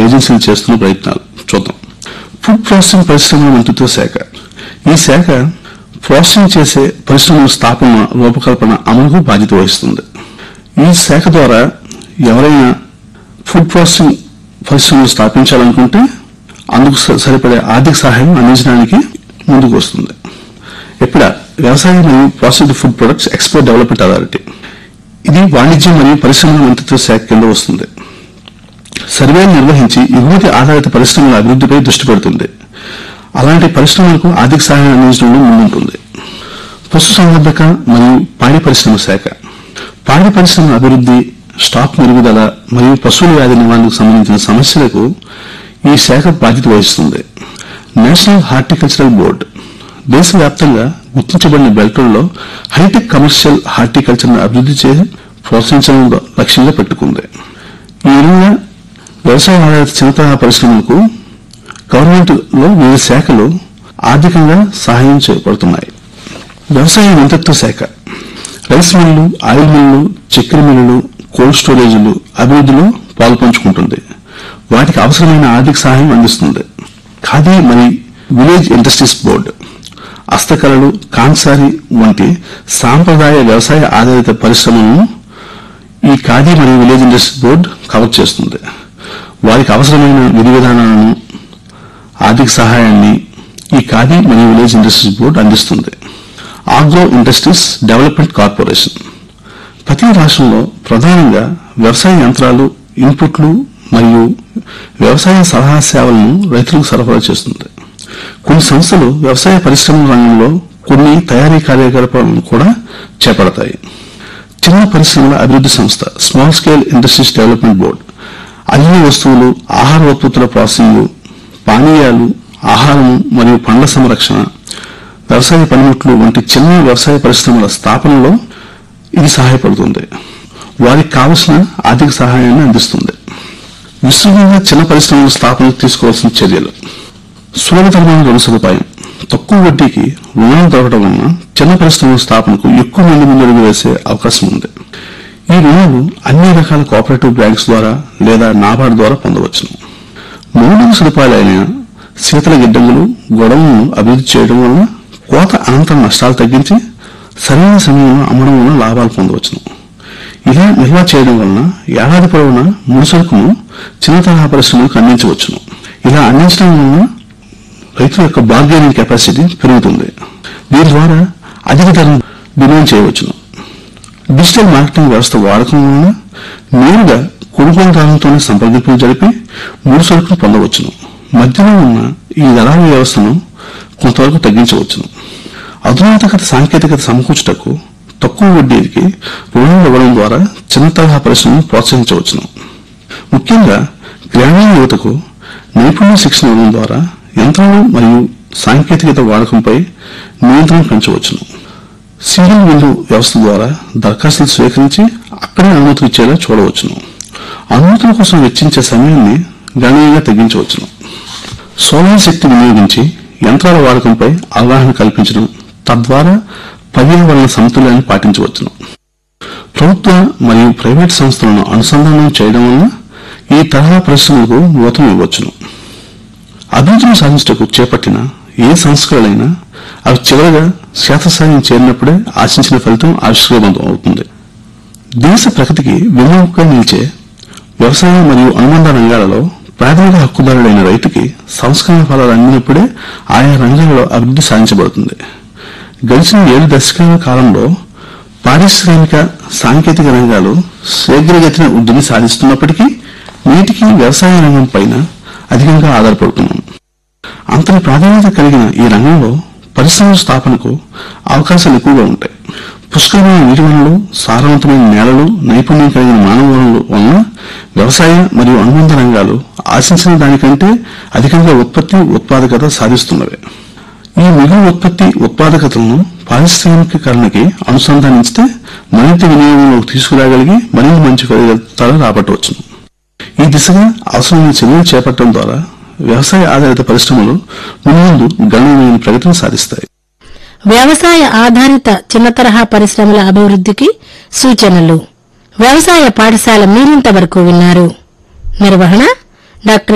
ఏజెన్సీలు చేస్తున్న ప్రయత్నాలు చూద్దాం ఫుడ్ ప్రాసెసింగ్ పరిశ్రమల మంత్రిత్వ శాఖ ఈ శాఖ ప్రాసెసింగ్ చేసే పరిశ్రమల స్థాపన రూపకల్పన అమలుకు బాధ్యత వహిస్తుంది ఈ శాఖ ద్వారా ఎవరైనా ఫుడ్ ప్రాసెసింగ్ పరిశ్రమలు స్థాపించాలనుకుంటే అందుకు స- సరిపడే ఆర్థిక సహాయం అందించడానికి ముందుకు వస్తుంది ఇక్కడ వ్యవసాయ మరియు processed food products export development authority ఇది వాణిజ్యం మరియు పరిశ్రమల మంత్రిత్వ శాఖ కింద వస్తుంది సర్వేలు నిర్వహించి ఎగుమతి ఆధారిత పరిశ్రమల అభివృద్ధిపై దృష్టి పెడుతుంది అలాంటి పరిశ్రమలకు ఆర్థిక సహాయం అందించడంలో ముందుంటుంది పశుసంవర్ధక మరియు పాడి పరిశ్రమ శాఖ పాడి పరిశ్రమ అభివృద్ధి స్టాక్ మెరుగుదల మరియు పశువుల వ్యాధి నివారణకు సంబంధించిన సమస్యలకు ఈ శాఖ బాధ్యత వహిస్తుంది నేషనల్ హార్టికల్చరల్ బోర్డు దేశవ్యాప్తంగా గుర్తించబడిన బెల్టుల్లో హైటెక్ కమర్షియల్ హార్టికల్చర్ను అభివృద్ధి చేసి ప్రోత్సహించడం లక్ష్యంగా పెట్టుకుంది ఈ విధంగా వ్యవసాయ ఆధారిత చిన్న తరహా పరిశ్రమలకు గవర్నమెంట్ లో వివిధ శాఖలు ఆర్థికంగా సహాయం చేయబడుతున్నాయి వ్యవసాయ మంత్రిత్వ శాఖ రైస్ మిల్లు ఆయిల్ మిల్లు చక్కెర మిల్లులు కోల్డ్ స్టోరేజీలు అభివృద్ధిలో పాల్పంచుకుంటుంది వాటికి అవసరమైన ఆర్థిక సహాయం అందిస్తుంది ఖాదీ మరియు విలేజ్ ఇండస్ట్రీస్ బోర్డు హస్తకళలు కాన్సారి వంటి సాంప్రదాయ వ్యవసాయ ఆధారిత పరిశ్రమలను ఈ ఖాదీ మరియు విలేజ్ ఇండస్ట్రీస్ బోర్డు కవర్ చేస్తుంది వారికి అవసరమైన విధి విధానాలను ఆర్థిక సహాయాన్ని ఈ ఖాదీ మరియు విలేజ్ ఇండస్ట్రీస్ బోర్డు అందిస్తుంది ఆగ్రో ఇండస్ట్రీస్ డెవలప్మెంట్ కార్పొరేషన్ ప్రతి రాష్ట్రంలో ప్రధానంగా వ్యవసాయ యంత్రాలు ఇన్పుట్లు మరియు వ్యవసాయ సలహా సేవలను రైతులకు సరఫరా చేస్తుంది కొన్ని సంస్థలు వ్యవసాయ పరిశ్రమల రంగంలో కొన్ని తయారీ కార్యకలాపాలను కూడా చేపడతాయి చిన్న పరిశ్రమల అభివృద్ధి సంస్థ small scale industries development board అన్ని వస్తువులు ఆహార ఉత్పత్తుల ప్రాసెసింగ్ పానీయాలు ఆహారం మరియు పండ్ల సంరక్షణ వ్యవసాయ పనిముట్లు వంటి చిన్న వ్యవసాయ పరిశ్రమల స్థాపనలో ఇది సహాయపడుతుంది వారికి కావలసిన ఆర్థిక సహాయాన్ని అందిస్తుంది విస్తృతంగా చిన్న పరిశ్రమల స్థాపనకు తీసుకోవాల్సిన చర్యలు సులభతరమైన రుణ సదుపాయం తక్కువ వడ్డీకి రుణాలు దొరకడం వలన చిన్న పరిశ్రమల స్థాపనకు ఎక్కువ మంది ముందడుగు వేసే అవకాశం ఉంది ఈ రుణాలు అన్ని రకాల కోఆపరేటివ్ బ్యాంక్స్ ద్వారా లేదా నాబార్డ్ ద్వారా పొందవచ్చును మౌలిక సదుపాయాలైన శీతల గిడ్డంగులు గొడవలను అభివృద్ధి చేయడం వలన కోత అనంతరం నష్టాలు తగ్గించి సరైన సమయంలో అమ్మడం వలన లాభాలు పొందవచ్చును ఇలా నిల్వ చేయడం వలన ఏడాది పొడవునా ముడిసరుకును చిన్న తరహా పరిశ్రమలకు అందించవచ్చును ఇలా అందించడం వలన రైతుల యొక్క బార్గెనింగ్ కెపాసిటీ పెరుగుతుంది దీని ద్వారా అధిక ధరను డిమాండ్ చేయవచ్చును డిజిటల్ మార్కెటింగ్ వ్యవస్థ వాడకం వలన నేరుగా కొనుగోలుదారులతోనే సంప్రదింపులు జరిపి మూడు సరుకులు పొందవచ్చును మధ్యలో ఉన్న ఈ దళారీ వ్యవస్థను కొంతవరకు తగ్గించవచ్చును అధునాతకత సాంకేతికత సమకూర్చుటకు తక్కువ వడ్డీకి రుణాలు ఇవ్వడం ద్వారా చిన్న తరహా పరిశ్రమను ప్రోత్సహించవచ్చును ముఖ్యంగా గ్రామీణ యువతకు నైపుణ్య శిక్షణ ఇవ్వడం ద్వారా యంత్రాలు మరియు సాంకేతికత వాడకంపై నియంత్రణ పెంచవచ్చును సింగిల్ విండో వ్యవస్థ ద్వారా దరఖాస్తులు స్వీకరించి అక్కడే అనుమతులు ఇచ్చేలా చూడవచ్చును అనుమతుల కోసం వెచ్చించే సమయాన్ని గణనీయంగా తగ్గించవచ్చును సోలార్ శక్తి వినియోగించి యంత్రాల వాడకంపై అవగాహన కల్పించడం తద్వారా పర్యావరణ సమతుల్యాన్ని పాటించవచ్చును ప్రభుత్వ మరియు ప్రైవేట్ సంస్థలను అనుసంధానం చేయడం వలన ఈ తరహా పరిశ్రమలకు ఊతం ఇవ్వచ్చును అభివృద్ధిని సాధించటకు చేపట్టిన ఏ సంస్కరణలైనా అవి చివరగా శాతస్థాయిని చేరినప్పుడే ఆశించిన ఫలితం ఆవిష్కృతం అవుతుంది దేశ ప్రగతికి వెన్నెముకగా నిలిచే వ్యవసాయ మరియు అనుబంధ రంగాలలో ప్రాథమిక హక్కుదారుడైన రైతుకి సంస్కరణ ఫలాలు అందినప్పుడే ఆయా రంగాలలో అభివృద్ధి సాధించబడుతుంది గడిచిన ఏడు దశకాల కాలంలో పారిశ్రామిక సాంకేతిక రంగాలు శీఘ్రగతిన వృద్ధిని సాధిస్తున్నప్పటికీ నేటికి వ్యవసాయ రంగం పైన అధికంగా ఆధారపడుతున్నాం అంతటి ప్రాధాన్యత కలిగిన ఈ రంగంలో పరిశ్రమల స్థాపనకు అవకాశాలు ఎక్కువగా ఉంటాయి పుష్కలమైన నీటి వనరులు సారవంతమైన నేలలు నైపుణ్యం కలిగిన మానవ వనరులు వలన వ్యవసాయ మరియు అనుబంధ రంగాలు ఆశించిన దానికంటే అధికంగా ఉత్పత్తి ఉత్పాదకత సాధిస్తున్నవి ఈ మిగులు ఉత్పత్తి ఉత్పాదకతలను పారిశ్రామికీకరణకి అనుసంధానించితే మరింత వినియోగంలోకి తీసుకురాగలిగి మరింత మంచి ఫలితాలు రాబట్టవచ్చును ఈ దిశగా అవసరమైన చర్యలు చేపట్టడం ద్వారా వ్యవసాయ ఆధారిత పరిశ్రమలు మున్ముందు గణనీయమైన ప్రగతిని సాధిస్తాయి వ్యవసాయ ఆధారిత చిన్న తరహా పరిశ్రమల అభివృద్ధికి సూచనలు వ్యవసాయ పాఠశాల మీరింతవరకు విన్నారు నిర్వహణ డాక్టర్